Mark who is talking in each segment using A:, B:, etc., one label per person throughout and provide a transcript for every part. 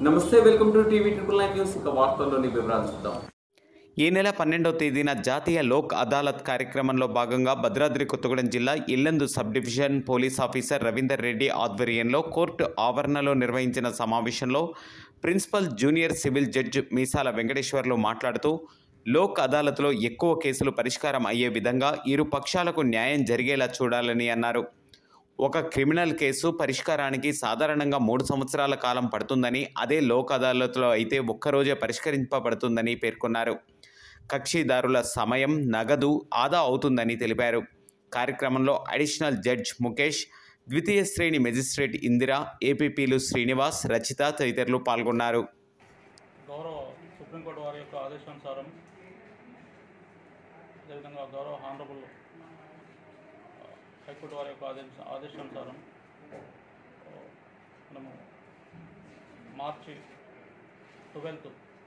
A: నమస్తే welcome to TV triple nine news ఇక వార్తల్లోని వివరాలు చూద్దాం
B: ఈ నెల పన్నెండవ తేదీన జాతీయ లోక్ అదాలత్ కార్యక్రమంలో భాగంగా భద్రాద్రి కొత్తగూడెం జిల్లా Yellandu subdivision police officer Ravinder Reddy ఆధ్వర్యంలో కోర్టు ఆవరణలో నిర్వహించిన సమావేశంలో principal junior civil judge Meesala Venkateswarlu మాట్లాడుతూ లోక్ అదాలత్లో ఎక్కువ కేసులు పరిష్కారం అయ్యే విధంగా ఇరు పక్షాలకు న్యాయం జరిగేలా చూడాలని అన్నారు ఒక క్రిమినల్ కేసు పరిష్కారానికి సాధారణంగా మూడు సంవత్సరాల కాలం పడుతుందని అదే లోక్ అదాలత్లో అయితే ఒక్కరోజే పరిష్కరింపబడుతుందని పేర్కొన్నారు కక్షిదారుల సమయం నగదు ఆదా అవుతుందని తెలిపారు కార్యక్రమంలో అడిషనల్ జడ్జ్ ముఖేష్ ద్వితీయ శ్రేణి మెజిస్ట్రేట్ ఇందిరా ఏపీపీలు శ్రీనివాస్ రచిత తదితరులు పాల్గొన్నారు
C: గౌరవ సుప్రీంకోర్టు వారి యొక్క ఆదేశానుసారం అదేవిధంగా గౌరవ హానరబుల్ హైకోర్టు వారి యొక్క ఆదేశ ఆదేశానుసారం ఆ, మనము మార్చి ట్వెల్త్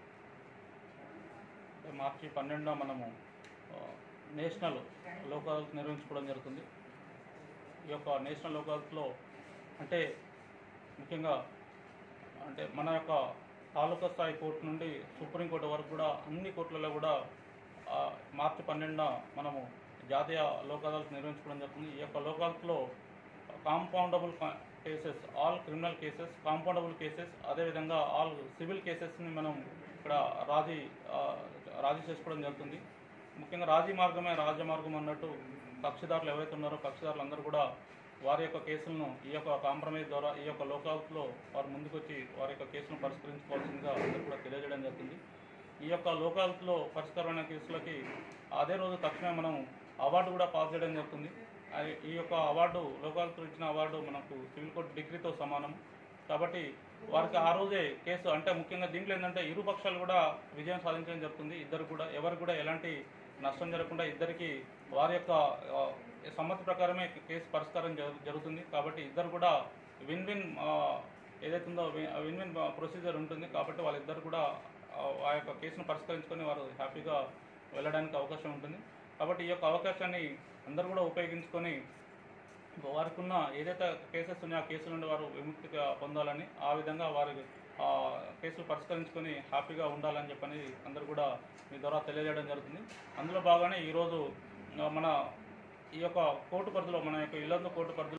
C: మార్చి పన్నెండున మనము ఆ, నేషనల్ లోక్ అదాలత్ నిర్వహించుకోవడం జరుగుతుంది ఈ యొక్క నేషనల్ లోక్ అదాలత్లో అంటే ముఖ్యంగా అంటే మన యొక్క తాలూకా స్థాయి కోర్టు నుండి సుప్రీంకోర్టు వరకు కూడా అన్ని కోర్టులలో కూడా ఆ, మార్చి పన్నెండున మనము జాతీయ లోక్ అదాలత్ నిర్వహించుకోవడం జరుగుతుంది ఈ యొక్క లోక్ అదాలత్లో compoundable cases all criminal cases compoundable cases అదేవిధంగా ఆల్ సివిల్ కేసెస్ని మనం ఇక్కడ రాజీ ఆ, రాజీ చేసుకోవడం జరుగుతుంది ముఖ్యంగా రాజీ మార్గమే రాజ్య మార్గం అన్నట్టు కక్షిదారులు ఎవరైతే ఉన్నారో కక్షిదారులు అందరూ కూడా వారి యొక్క కేసులను ఈ యొక్క కాంప్రమైజ్ ద్వారా ఈ యొక్క లోకాలతో వారు ముందుకొచ్చి వారి యొక్క కేసులను పరిష్కరించుకోవాల్సిందిగా అందరూ కూడా తెలియజేయడం జరుగుతుంది ఈ యొక్క లోకాలతో పరిష్కారమైన కేసులకి అదే రోజు తక్షణమే మనం అవార్డు కూడా పాస్ చేయడం జరుగుతుంది అది- ఈ యొక్క అవార్డు లోకాలతో ఇచ్చిన అవార్డు మనకు సివిల్ కోర్టు డిగ్రీతో సమానం కాబట్టి వారికి ఆ రోజే కేసు అంటే ముఖ్యంగా దీంట్లో ఏంటంటే ఇరు పక్షాలు కూడా విజయం సాధించడం జరుగుతుంది ఇద్దరు కూడా ఎవరు కూడా ఎలాంటి నష్టం జరగకుండా ఇద్దరికి వారి యొక్క ఆ, సమ్మతి ప్రకారమే కేసు పరిష్కారం జరు- జరుగుతుంది కాబట్టి ఇద్దరు కూడా విన్ విన్ ఏదైతే ఉందో విన్ విన్ ప్రొసీజర్ ఉంటుంది కాబట్టి వాళ్ళిద్దరు కూడా ఆ, ఆ యొక్క కేసును పరిష్కరించుకొని వారు హ్యాపీగా వెళ్ళడానికి అవకాశం ఉంటుంది కాబట్టి ఈ యొక్క అవకాశాన్ని అందరూ కూడా ఉపయోగించుకొని వారికి ఉన్న ఏదైతే కేసెస్ ఉన్నాయో ఆ కేసుల నుండి వారు విముక్తిగా పొందాలని ఆ విధంగా వారి ఆ, కేసులు పరిష్కరించుకొని హ్యాపీగా ఉండాలని చెప్పని అందరూ కూడా మీ ద్వారా తెలియజేయడం జరుగుతుంది అందులో భాగంగానే ఈరోజు ఆ, మన ఈ యొక్క కోర్టు పరిధిలో మన యొక్క ఇల్లందు కోర్టు పరిధిలో